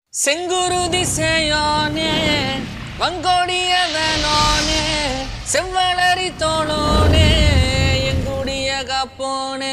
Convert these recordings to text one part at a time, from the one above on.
செங்குருதி சேயோனே வங்கோடியவனோனே செவ்வளரி தோளோனே எங்குடிய காப்போனே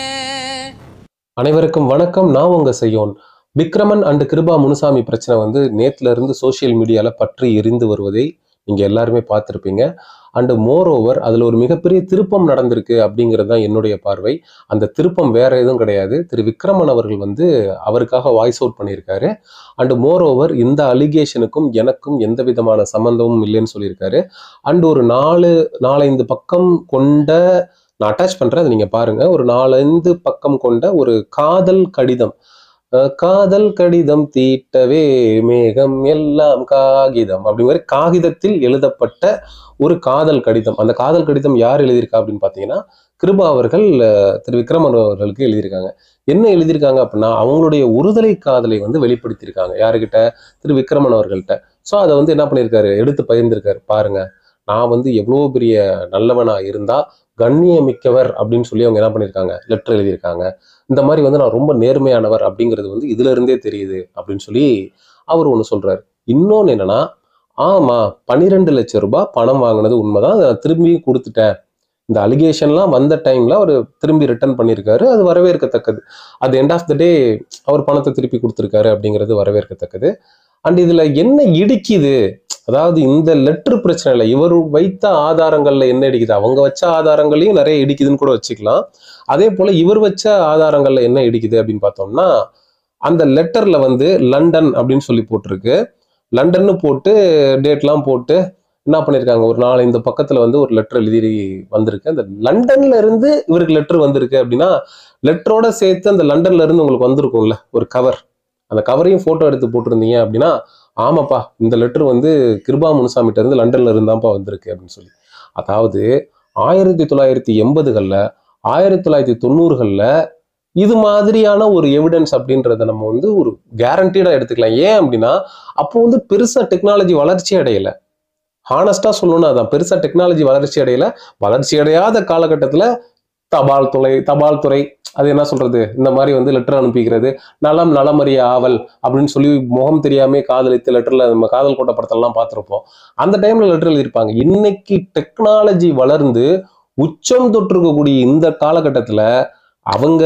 அனைவருக்கும் வணக்கம் நான் உங்க செய்யோன் விக்ரமன் அண்ட் கிருபா முனுசாமி பிரச்சனை வந்து நேத்துல இருந்து சோஷியல் மீடியால பற்றி எரிந்து வருவதை நீங்க எல்லாருமே பார்த்துருப்பீங்க அண்ட் மோர் ஓவர் அதுல ஒரு மிகப்பெரிய திருப்பம் நடந்திருக்கு அப்படிங்கிறது தான் என்னுடைய பார்வை அந்த திருப்பம் வேற எதுவும் கிடையாது திரு விக்ரமன் அவர்கள் வந்து அவருக்காக வாய்ஸ் அவுட் பண்ணியிருக்காரு அண்ட் மோர் ஓவர் இந்த அலிகேஷனுக்கும் எனக்கும் எந்த விதமான சம்பந்தமும் இல்லைன்னு சொல்லியிருக்காரு அண்ட் ஒரு நாலு நாலஞ்சு பக்கம் கொண்ட நான் அட்டாச் பண்றேன் அதை நீங்க பாருங்க ஒரு நாலஞ்சு பக்கம் கொண்ட ஒரு காதல் கடிதம் அஹ் காதல் கடிதம் தீட்டவே மேகம் எல்லாம் காகிதம் அப்படிங்கிற காகிதத்தில் எழுதப்பட்ட ஒரு காதல் கடிதம் அந்த காதல் கடிதம் யார் எழுதியிருக்கா அப்படின்னு பார்த்தீங்கன்னா கிருபா அவர்கள் அஹ், திரு விக்ரமன் அவர்களுக்கு எழுதியிருக்காங்க என்ன எழுதியிருக்காங்க அப்படின்னா அவங்களுடைய ஒருதலை காதலை வந்து வெளிப்படுத்தியிருக்காங்க யாருக்கிட்ட திரு விக்ரமன் அவர்கள்ட்ட ஸோ அதை வந்து என்ன பண்ணியிருக்காரு எடுத்து பகிர்ந்திருக்காரு பாருங்க நான் வந்து எவ்வளோ பெரிய நல்லவனா இருந்தா கண்ணியமிக்கவர் அப்படின்னு சொல்லி அவங்க என்ன பண்ணியிருக்காங்க லெட்டர் எழுதியிருக்காங்க இந்த மாதிரி வந்து நான் ரொம்ப நேர்மையானவர் அப்படிங்கிறது வந்து இதுல இருந்தே தெரியுது அப்படின்னு சொல்லி அவர் ஒன்று சொல்றாரு இன்னொன்று என்னன்னா ஆமா பன்னிரெண்டு லட்சம் ரூபாய் பணம் வாங்கினது உண்மைதான் அதை நான் திரும்பி கொடுத்துட்டேன் இந்த அலிகேஷன்லாம் வந்த டைம்ல அவர் திரும்பி ரிட்டர்ன் பண்ணியிருக்காரு அது வரவேற்கத்தக்கது அது எண்ட் ஆஃப் த டே அவர் பணத்தை திருப்பி கொடுத்துருக்காரு அப்படிங்கிறது வரவேற்கத்தக்கது அண்ட் இதுல என்ன இடிக்குது அதாவது இந்த லெட்டர் பிரச்சனை இல்லை இவர் வைத்த ஆதாரங்கள்ல என்ன இடிக்குது அவங்க வச்ச ஆதாரங்களையும் நிறைய இடிக்குதுன்னு கூட வச்சுக்கலாம் அதே போல இவர் வச்ச ஆதாரங்கள்ல என்ன இடிக்குது அப்படின்னு பார்த்தோம்னா அந்த லெட்டர்ல வந்து லண்டன் அப்படின்னு சொல்லி போட்டிருக்கு லண்டன்னு போட்டு டேட்லாம் போட்டு என்ன பண்ணியிருக்காங்க ஒரு நாலு இந்த பக்கத்துல வந்து ஒரு லெட்டர் எழுதி வந்திருக்கு அந்த லண்டன்ல இருந்து இவருக்கு லெட்டர் வந்திருக்கு அப்படின்னா லெட்டரோட சேர்த்து அந்த லண்டன்ல இருந்து உங்களுக்கு வந்திருக்கும்ல ஒரு கவர் அந்த கவரையும் போட்டோ எடுத்து போட்டிருந்தீங்க அப்படின்னா ஆமாப்பா இந்த லெட்டர் வந்து கிருபா முனுசாமிட்ட இருந்து லண்டன்ல இருந்தாப்பா வந்திருக்கு அப்படின்னு சொல்லி அதாவது ஆயிரத்தி தொள்ளாயிரத்தி எண்பதுகளில் ஆயிரத்தி தொள்ளாயிரத்தி தொண்ணூறுகளில் இது மாதிரியான ஒரு எவிடன்ஸ் அப்படின்றத நம்ம வந்து ஒரு கேரண்டீடா எடுத்துக்கலாம் ஏன் அப்படின்னா அப்போ வந்து பெருசா டெக்னாலஜி வளர்ச்சி அடையல ஹானஸ்டா சொல்லணும்னா அதான் பெருசா டெக்னாலஜி வளர்ச்சி அடையல வளர்ச்சி அடையாத காலகட்டத்துல தபால் துறை தபால் துறை அது என்ன சொல்றது இந்த மாதிரி வந்து லெட்டர் அனுப்பிக்கிறது நலம் நலமறிய ஆவல் அப்படின்னு சொல்லி முகம் தெரியாம காதலித்து லெட்டர்ல நம்ம காதல் கோட்டை படத்தெல்லாம் பார்த்திருப்போம் அந்த டைம்ல லெட்டர் எழுதியிருப்பாங்க இன்னைக்கு டெக்னாலஜி வளர்ந்து உச்சம் தொட்டிருக்கக்கூடிய இந்த காலகட்டத்துல அவங்க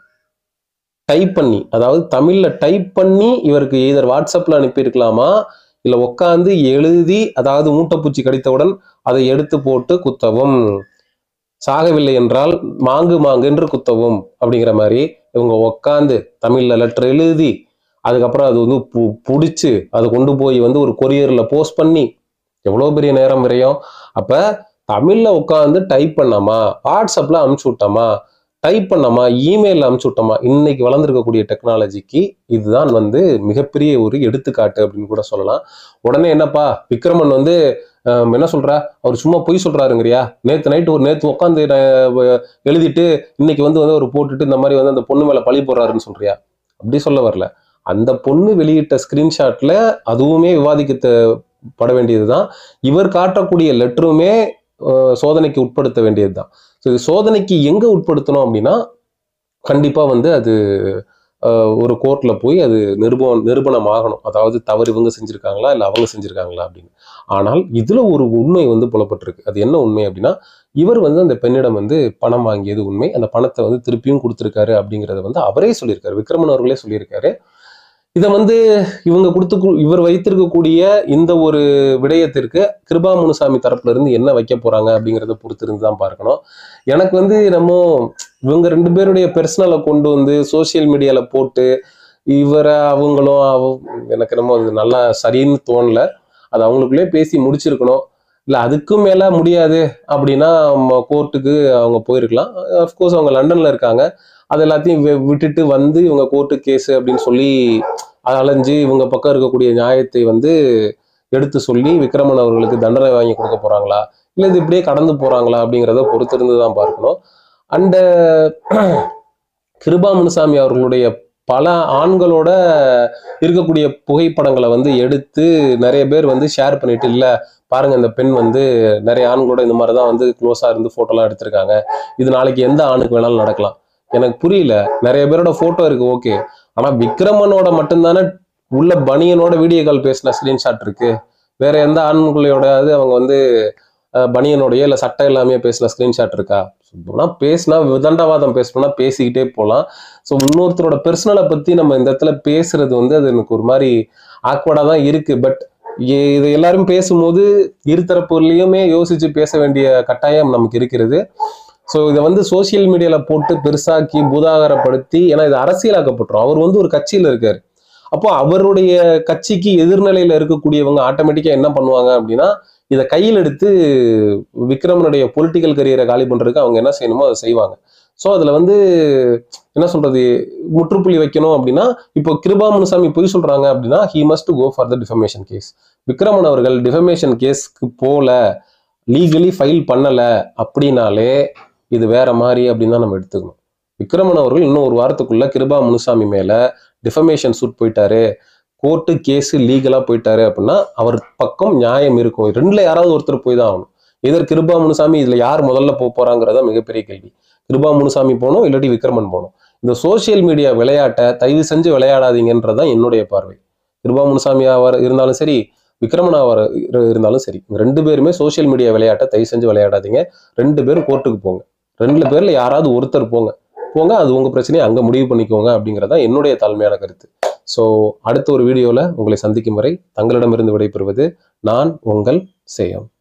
டைப் பண்ணி அதாவது தமிழ்ல டைப் பண்ணி இவருக்கு இதர் வாட்ஸ்அப்ல அனுப்பியிருக்கலாமா இல்ல உட்காந்து எழுதி அதாவது மூட்டைப்பூச்சி கடித்தவுடன் அதை எடுத்து போட்டு குத்தவும் சாகவில்லை என்றால் மாங்கு மாங்கு என்று குத்தவும் அப்படிங்கிற மாதிரி இவங்க உட்காந்து தமிழ்ல லெட்டர் எழுதி அதுக்கப்புறம் அது வந்து பு- புடிச்சு அதை கொண்டு போய் வந்து ஒரு கொரியர்ல போஸ்ட் பண்ணி எவ்வளோ பெரிய நேரம் விரையும் அப்ப தமிழ்ல உட்காந்து டைப் பண்ணாமா வாட்ஸ்அப்ல அனுப்பிச்சு விட்டோமா டைப் பண்ணாமா இமெயிலில் அனுப்பிச்சு விட்டோமா இன்னைக்கு வளர்ந்துருக்கக்கூடிய டெக்னாலஜிக்கு இதுதான் வந்து மிகப்பெரிய ஒரு எடுத்துக்காட்டு அப்படின்னு கூட சொல்லலாம் உடனே என்னப்பா விக்ரமன் வந்து அஹ், என்ன சொல்றா அவர் சும்மா பொய் சொல்றாருங்கிறியா நேத்து நைட்டு ஒரு நேத்து உட்காந்து எழுதிட்டு இன்னைக்கு வந்து வந்து அவர் போட்டுட்டு இந்த மாதிரி வந்து அந்த பொண்ணு மேல பழி போடுறாருன்னு சொல்றியா அப்படி சொல்ல வரல அந்த பொண்ணு வெளியிட்ட ஸ்கிரீன்ஷாட்ல அதுவுமே விவாதிக்கப்பட வேண்டியதுதான் இவர் காட்டக்கூடிய லெட்டருமே அஹ், சோதனைக்கு உட்படுத்த வேண்டியதுதான் ஸோ இது சோதனைக்கு எங்க உட்படுத்தணும் அப்படின்னா கண்டிப்பா வந்து அது அஹ், ஒரு கோர்ட்ல போய் அது நிரூபணம் நிரூபணம் ஆகணும் அதாவது தவறு இவங்க செஞ்சிருக்காங்களா இல்லை அவங்க செஞ்சிருக்காங்களா அப்படின்னு ஆனால் இதுல ஒரு உண்மை வந்து புலப்பட்டிருக்கு அது என்ன உண்மை அப்படின்னா இவர் வந்து அந்த பெண்ணிடம் வந்து பணம் வாங்கியது உண்மை அந்த பணத்தை வந்து திருப்பியும் கொடுத்துருக்காரு அப்படிங்கறத வந்து அவரே சொல்லியிருக்காரு விக்ரமன் அவர்களே சொல்லியிருக்காரு இதை வந்து இவங்க கொடுத்து இவர் வைத்திருக்கக்கூடிய இந்த ஒரு விடயத்திற்கு கிருபா முனுசாமி தரப்புல இருந்து என்ன வைக்க போறாங்க அப்படிங்கிறத பொறுத்து இருந்து தான் பார்க்கணும் எனக்கு வந்து நம்ம இவங்க ரெண்டு பேருடைய பெர்சனலை கொண்டு வந்து சோஷியல் மீடியால போட்டு இவரை அவங்களும் அவ எனக்கு நம்ம அது நல்லா சரின்னு தோணல அது அவங்களுக்குள்ளே பேசி முடிச்சிருக்கணும் இல்லை அதுக்கும் மேல முடியாது அப்படின்னா கோர்ட்டுக்கு அவங்க போயிருக்கலாம் அஃப்கோர்ஸ் அவங்க லண்டன்ல இருக்காங்க அது எல்லாத்தையும் வி- விட்டுட்டு வந்து இவங்க கோர்ட்டு கேஸ் அப்படின்னு சொல்லி அலைஞ்சு இவங்க பக்கம் இருக்கக்கூடிய நியாயத்தை வந்து எடுத்து சொல்லி விக்ரமன் அவர்களுக்கு தண்டனை வாங்கி கொடுக்க போறாங்களா இல்லை இது இப்படியே கடந்து போறாங்களா அப்படிங்கிறத பொறுத்திருந்து தான் பார்க்கணும் அண்ட் கிருபா முனுசாமி அவர்களுடைய பல ஆண்களோட இருக்கக்கூடிய புகைப்படங்களை வந்து எடுத்து நிறைய பேர் வந்து ஷேர் பண்ணிட்டு இல்ல பாருங்க இந்த பெண் வந்து நிறைய ஆண்களோட இந்த மாதிரி தான் வந்து க்ளோஸா இருந்து போட்டோலாம் எடுத்திருக்காங்க இது நாளைக்கு எந்த ஆணுக்கு வேணாலும் நடக்கலாம் எனக்கு புரியல நிறைய பேரோட போட்டோ இருக்கு ஓகே ஆனா விக்ரமனோட மட்டும்தானே உள்ள பனியனோட வீடியோ கால் பேசின ஸ்கிரீன்ஷாட் இருக்கு வேற எந்த ஆண்களோட அது அவங்க வந்து அஹ், பனியனோடய இல்லை சட்டை இல்லாமையே பேசின ஸ்கிரீன்ஷாட் இருக்கா சுத்தம்னா பேசினா விதண்டவாதம் பேசணும்னா பேசிக்கிட்டே போகலாம் ஸோ இன்னொருத்தரோட பெர்சனலை பத்தி நம்ம இந்த இடத்துல பேசுறது வந்து அது எனக்கு ஒரு மாதிரி ஆக்வர்டா தான் இருக்கு பட் இது எல்லாரும் பேசும்போது இருதரப்புலையுமே யோசிச்சு பேச வேண்டிய கட்டாயம் நமக்கு இருக்கிறது ஸோ இதை வந்து சோஷியல் மீடியால போட்டு பெருசாக்கி பூதாகரப்படுத்தி ஏன்னா இது அரசியலாக்கப்பட்டுரும் அவர் வந்து ஒரு கட்சியில இருக்காரு அப்போ அவருடைய கட்சிக்கு எதிர்நிலையில இருக்கக்கூடியவங்க ஆட்டோமேட்டிக்கா என்ன பண்ணுவாங்க அப்படின்னா இதை கையில் எடுத்து விக்ரமனுடைய பொலிட்டிக்கல் கரியரை காலி பண்றதுக்கு அவங்க என்ன செய்யணுமோ அதை செய்வாங்க ஸோ அதுல வந்து என்ன சொல்றது முற்றுப்புள்ளி வைக்கணும் அப்படின்னா இப்போ கிருபா முனுசாமி பொய் சொல்றாங்க அப்படின்னா he must go for the defamation case Vikraman அவர்கள் டிஃபமேஷன் கேஸ்க்கு போல லீகலி ஃபைல் பண்ணல அப்படின்னாலே இது வேற மாதிரி அப்படின்னு தான் நம்ம எடுத்துக்கணும் விக்ரமன் அவர்கள் இன்னும் ஒரு வாரத்துக்குள்ள கிருபா முனுசாமி மேல டிஃபமேஷன் சூட் போயிட்டாரு கோர்ட்டு கேஸ் லீகலா போயிட்டாரு அப்படின்னா அவர் பக்கம் நியாயம் இருக்கும் ரெண்டுல யாராவது ஒருத்தர் போய் தான் ஆகணும் இதர் கிருபா முனுசாமி இதுல யார் முதல்ல போக போறாங்கிறதா மிகப்பெரிய கேள்வி கிருபா முனுசாமி போகணும் இல்லாட்டி விக்ரமன் போகணும் இந்த சோஷியல் மீடியா விளையாட்டை தயவு செஞ்சு விளையாடாதீங்கன்றதான் என்னுடைய பார்வை கிருபா முனுசாமி அவர் இருந்தாலும் சரி விக்ரமன் அவர் இரு- இருந்தாலும் சரி இவங்க ரெண்டு பேருமே சோஷியல் மீடியா விளையாட்டை தயவு செஞ்சு விளையாடாதீங்க ரெண்டு பேரும் கோர்ட்டுக்கு போங்க ரெண்டு பேர்ல யாராவது ஒருத்தர் போங்க போங்க அது உங்க பிரச்சனையை அங்க முடிவு பண்ணிக்கோங்க அப்படிங்கறதா என்னுடைய தாழ்மையான கருத்து ஸோ அடுத்த ஒரு வீடியோல உங்களை சந்திக்கும் வரை தங்களிடமிருந்து விடைபெறுவது நான் உங்கள் சேயம்